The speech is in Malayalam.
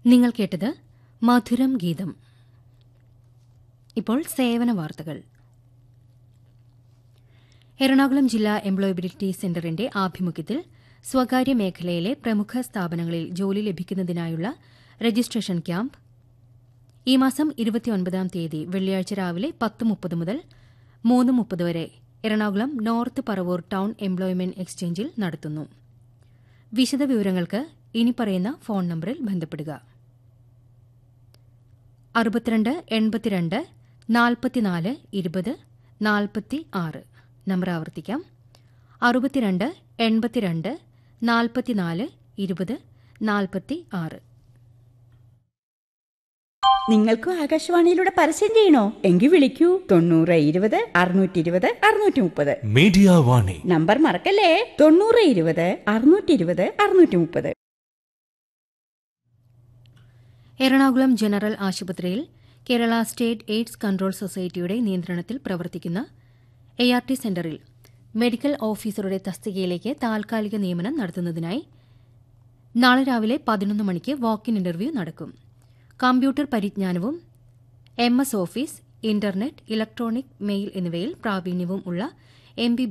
നിങ്ങൾ കേട്ടത് മധുരം ഗീതം ഇപ്പോൾ സേവന വാർത്തകൾ എറണാകുളം ജില്ലാ എംപ്ലോയബിലിറ്റി സെന്ററിന്റെ ആഭിമുഖ്യത്തിൽ സ്വകാര്യ മേഖലയിലെ പ്രമുഖ സ്ഥാപനങ്ങളിൽ ജോലി ലഭിക്കുന്നതിനായുള്ള രജിസ്ട്രേഷൻ ക്യാമ്പ് ഈ മാസം ഇരുപത്തിയൊൻപതാം തീയതി വെള്ളിയാഴ്ച രാവിലെ പത്ത് മുപ്പത് മുതൽ മൂന്ന് മുപ്പത് വരെ Ernakulam north Paravur town employment എക്സ്ചേഞ്ചിൽ നടത്തുന്നു വിശദവിവരങ്ങൾക്ക് ഇനി പറയുന്ന ഫോൺ നമ്പറിൽ ബന്ധപ്പെടുക അറുപത്തിരണ്ട് എൺപത്തിരണ്ട് നാൽപ്പത്തിനാല് ഇരുപത് നാൽപ്പത്തി ആറ് നമ്പർ ആവർത്തിക്കാം അറുപത്തിരണ്ട് എൺപത്തിരണ്ട് നാൽപ്പത്തിനാല് ഇരുപത് നാൽപ്പത്തി ആറ് നിങ്ങൾക്കും ആകാശവാണിയിലൂടെ പരസ്യം ചെയ്യണോ എങ്കിൽ വിളിക്കൂ തൊണ്ണൂറ് ഇരുപത് അറുന്നൂറ്റി ഇരുപത് അറുന്നൂറ്റി മുപ്പത് മീഡിയ വാണി നമ്പർ മറക്കല്ലേ തൊണ്ണൂറ് ഇരുപത് അറുന്നൂറ്റി ഇരുപത് അറുന്നൂറ്റി മുപ്പത് എറണാകുളം ജനറൽ ആശുപത്രിയിൽ കേരള സ്റ്റേറ്റ് എയ്ഡ്സ് കൺട്രോൾ സൊസൈറ്റിയുടെ നിയന്ത്രണത്തിൽ പ്രവർത്തിക്കുന്ന എ ആർ ടി സെന്ററിൽ മെഡിക്കൽ ഓഫീസറുടെ തസ്തികയിലേക്ക് താൽക്കാലിക നിയമനം നടത്തുന്നതിനായി നാളെ രാവിലെ പതിനൊന്ന് മണിക്ക് വാക്കിൻ ഇന്റർവ്യൂ നടക്കും കമ്പ്യൂട്ടർ പരിജ്ഞാനവും M S office internet electronic mail എന്നിവയിൽ പ്രാവീണ്യവും ഉള്ള എം ബി